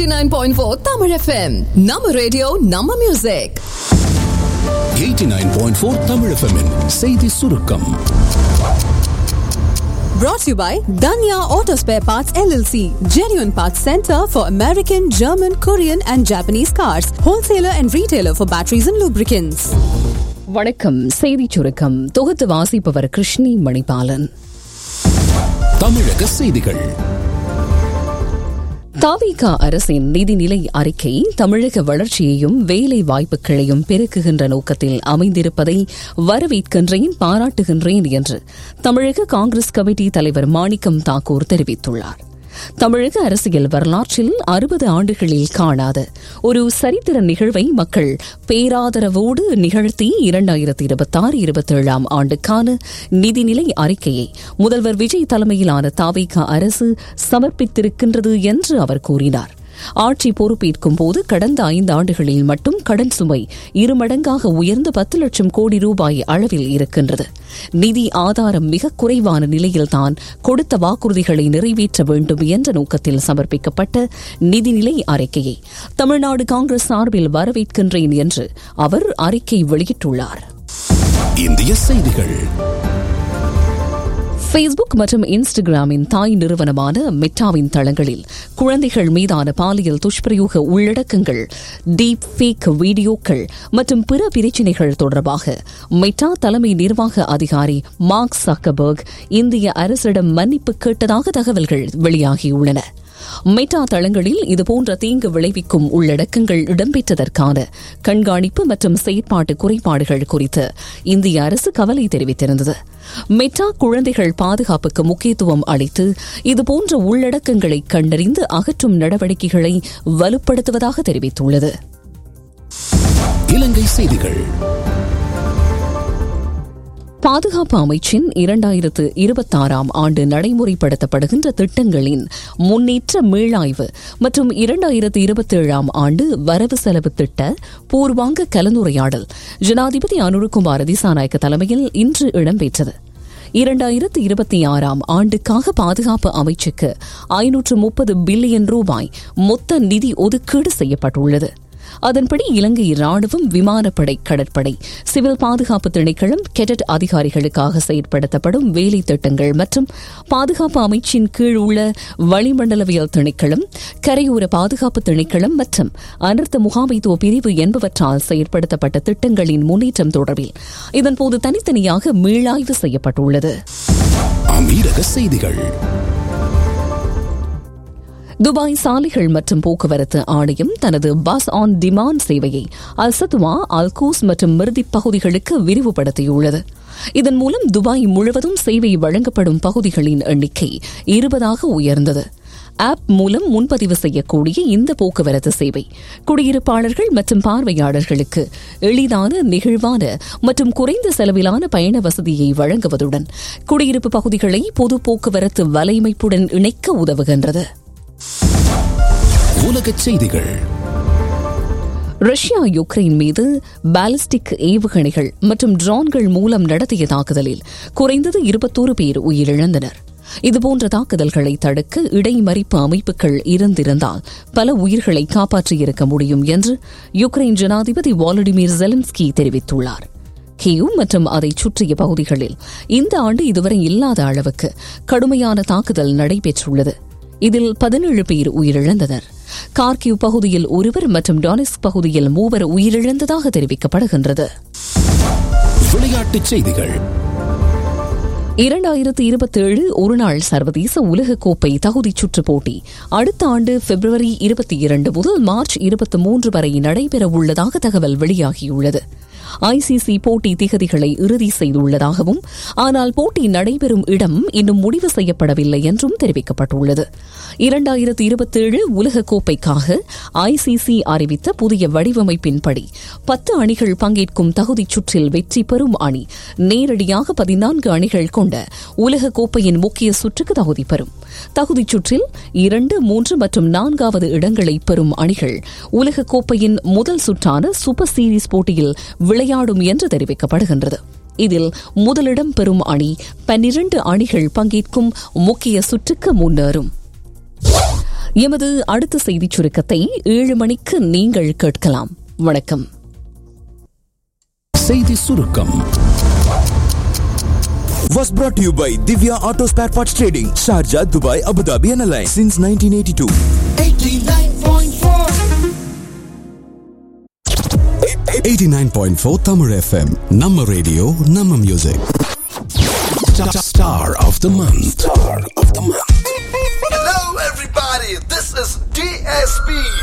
89.4 Tamil FM. நம்ம radio நம்ம music 89.4 தமிழ் FM -இன் செய்தி சுருக்கம் brought to you by Danya Auto Spare Parts LLC, genuine parts center for American, German, Korean and Japanese cars, wholesaler and retailer for batteries and lubricants. வணக்கம் செய்திச் சுருக்கம் தொகுத்து வாசிப்பவர் கிருஷ்ணி மணிபாலன் தமிழக செய்திகள் தாவிகா அரசின் நிதிநிலை அறிக்கை தமிழக வளர்ச்சியையும் வேலை வாய்ப்புகளையும் பெருக்குகின்ற நோக்கத்தில் அமைந்திருப்பதை வரவேற்கின்றேன் பாராட்டுகின்றேன் என்று தமிழக காங்கிரஸ் கமிட்டி தலைவர் மாணிக்கம் தாக்கூர் தெரிவித்துள்ளார் தமிழக அரசியல் வரலாற்றில் அறுபது ஆண்டுகளில் காணாத ஒரு சரித்திர நிகழ்வை மக்கள் பேராதரவோடு நிகழ்த்தி இரண்டாயிரத்தி இருபத்தாறு இருபத்தேழாம் ஆண்டுக்கான நிதிநிலை அறிக்கையை முதல்வர் விஜய் தலைமையிலான தாவேகா அரசு சமர்ப்பித்திருக்கின்றது என்று அவர் கூறினார் ஆட்சி பொறுப்பேற்கும் போது கடந்த ஐந்து ஆண்டுகளில் மட்டும் கடன் சுமை இருமடங்காக உயர்ந்து பத்து லட்சம் கோடி ரூபாய் அளவில் இருக்கின்றது நிதி ஆதாரம் மிக குறைவான நிலையில்தான் கொடுத்த வாக்குறுதிகளை நிறைவேற்ற வேண்டும் என்ற நோக்கத்தில் சமர்ப்பிக்கப்பட்ட நிதிநிலை அறிக்கையை தமிழ்நாடு காங்கிரஸ் சார்பில் வரவேற்கின்றேன் என்று அவர் அறிக்கை வெளியிட்டுள்ளார் இந்திய செய்திகள் ஃபேஸ்புக் மற்றும் இன்ஸ்டாகிராமின் தாய் நிறுவனமான மெட்டாவின் தளங்களில் குழந்தைகள் மீதான பாலியல் துஷ்பிரயோக உள்ளடக்கங்கள் டீப் ஃபேக் வீடியோக்கள் மற்றும் பிற பிரச்சினைகள் தொடர்பாக மெட்டா தலைமை நிர்வாக அதிகாரி மார்க் சக்கபர்க் இந்திய அரசிடம் மன்னிப்பு கேட்டதாக தகவல்கள் வெளியாகியுள்ளன மெட்டா தளங்களில் இதுபோன்ற தீங்கு விளைவிக்கும் உள்ளடக்கங்கள் இடம்பெற்றதற்கான கண்காணிப்பு மற்றும் செயற்பாட்டு குறைபாடுகள் குறித்து இந்திய அரசு கவலை தெரிவித்திருந்தது மெட்டா குழந்தைகள் பாதுகாப்புக்கு முக்கியத்துவம் அளித்து இதுபோன்ற உள்ளடக்கங்களை கண்டறிந்து அகற்றும் நடவடிக்கைகளை வலுப்படுத்துவதாக தெரிவித்துள்ளது இலங்கை செய்திகள் பாதுகாப்பு அமைச்சின் இரண்டாயிரத்து இருபத்தாறாம் ஆண்டு நடைமுறைப்படுத்தப்படுகின்ற திட்டங்களின் முன்னேற்ற மீளாய்வு மற்றும் இரண்டாயிரத்து இருபத்தேழாம் ஆண்டு வரவு செலவு திட்ட பூர்வாங்க கலந்துரையாடல் ஜனாதிபதி அனுருகுமார் திசாநாயக்க தலைமையில் இன்று இடம்பெற்றது இரண்டாயிரத்து இருபத்தி ஆறாம் ஆண்டுக்காக பாதுகாப்பு அமைச்சுக்கு ஐநூற்று முப்பது பில்லியன் ரூபாய் மொத்த நிதி ஒதுக்கீடு செய்யப்பட்டுள்ளது அதன்படி இலங்கை ராணுவம் விமானப்படை கடற்படை சிவில் பாதுகாப்பு திணைக்களம் கெடட் அதிகாரிகளுக்காக செயற்படுத்தப்படும் வேலை திட்டங்கள் மற்றும் பாதுகாப்பு அமைச்சின் கீழ் உள்ள வளிமண்டலவியல் திணைக்களம் கரையோர பாதுகாப்பு திணைக்களம் மற்றும் அனர்த்த முகாமைத்துவ பிரிவு என்பவற்றால் செயற்படுத்தப்பட்ட திட்டங்களின் முன்னேற்றம் தொடர்பில் இதன்போது தனித்தனியாக மீளாய்வு செய்யப்பட்டுள்ளது அமீரக செய்திகள் துபாய் சாலைகள் மற்றும் போக்குவரத்து ஆணையம் தனது பஸ் ஆன் டிமாண்ட் சேவையை அல்சத்வா அல்கூஸ் மற்றும் மிர்திப் பகுதிகளுக்கு விரிவுபடுத்தியுள்ளது இதன் மூலம் துபாய் முழுவதும் சேவை வழங்கப்படும் பகுதிகளின் எண்ணிக்கை இருபதாக உயர்ந்தது ஆப் மூலம் முன்பதிவு செய்யக்கூடிய இந்த போக்குவரத்து சேவை குடியிருப்பாளர்கள் மற்றும் பார்வையாளர்களுக்கு எளிதான நெகிழ்வான மற்றும் குறைந்த செலவிலான பயண வசதியை வழங்குவதுடன் குடியிருப்பு பகுதிகளை பொது போக்குவரத்து வலைமைப்புடன் இணைக்க உதவுகின்றது உலகச் செய்திகள் ரஷ்யா யுக்ரைன் மீது பாலிஸ்டிக் ஏவுகணைகள் மற்றும் ட்ரோன்கள் மூலம் நடத்திய தாக்குதலில் குறைந்தது இருபத்தோரு பேர் உயிரிழந்தனர் இதுபோன்ற தாக்குதல்களை தடுக்க இடைமறிப்பு அமைப்புகள் இருந்திருந்தால் பல உயிர்களை காப்பாற்றியிருக்க முடியும் என்று யுக்ரைன் ஜனாதிபதி வாலடிமிர் ஜெலன்ஸ்கி தெரிவித்துள்ளார் கியூ மற்றும் அதை சுற்றிய பகுதிகளில் இந்த ஆண்டு இதுவரை இல்லாத அளவுக்கு கடுமையான தாக்குதல் நடைபெற்றுள்ளது இதில் பதினேழு பேர் உயிரிழந்தனர் கார்கிவ் பகுதியில் ஒருவர் மற்றும் டானிஸ்க் பகுதியில் மூவர் உயிரிழந்ததாக தெரிவிக்கப்படுகின்றது விளையாட்டுச் செய்திகள் இரண்டாயிரத்து இருபத்தேழு ஒருநாள் சர்வதேச உலகக்கோப்பை தகுதிச் சுற்று போட்டி அடுத்த ஆண்டு பிப்ரவரி இருபத்தி இரண்டு முதல் மார்ச் இருபத்தி மூன்று வரை நடைபெறவுள்ளதாக தகவல் வெளியாகியுள்ளது ஐசிசி போட்டி திகதிகளை இறுதி செய்துள்ளதாகவும் ஆனால் போட்டி நடைபெறும் இடம் இன்னும் முடிவு செய்யப்படவில்லை என்றும் தெரிவிக்கப்பட்டுள்ளது இரண்டாயிரத்து இருபத்தேழு உலகக்கோப்பைக்காக ஐசிசி அறிவித்த புதிய வடிவமைப்பின்படி பத்து அணிகள் பங்கேற்கும் தகுதிச் சுற்றில் வெற்றி பெறும் அணி நேரடியாக பதினான்கு அணிகள் கொண்ட உலகக்கோப்பையின் முக்கிய சுற்றுக்கு தகுதி பெறும் தகுதிச் சுற்றில் இரண்டு மூன்று மற்றும் நான்காவது இடங்களை பெறும் அணிகள் உலகக்கோப்பையின் முதல் சுற்றான சூப்பர் சீரீஸ் போட்டியில் விளையாடும் என்று தெரிவிக்கப்படுகின்றது இதில் முதலிடம் பெறும் அணி பன்னிரண்டு அணிகள் பங்கேற்கும் முக்கிய சுற்றுக்கு முன்னேறும் எமது அடுத்த செய்திச் சுருக்கத்தை ஏழு மணிக்கு நீங்கள் கேட்கலாம் வணக்கம் செய்தி சுருக்கம் was brought to you by Divya Auto Spare Parts Trading, Sharjah, Dubai, Abu Dhabi and Alliance since 1982. 89.4 Tamil FM நம்ம ரேடியோ நம்ம music star of the month star of the month Hello, everybody. This is DSP.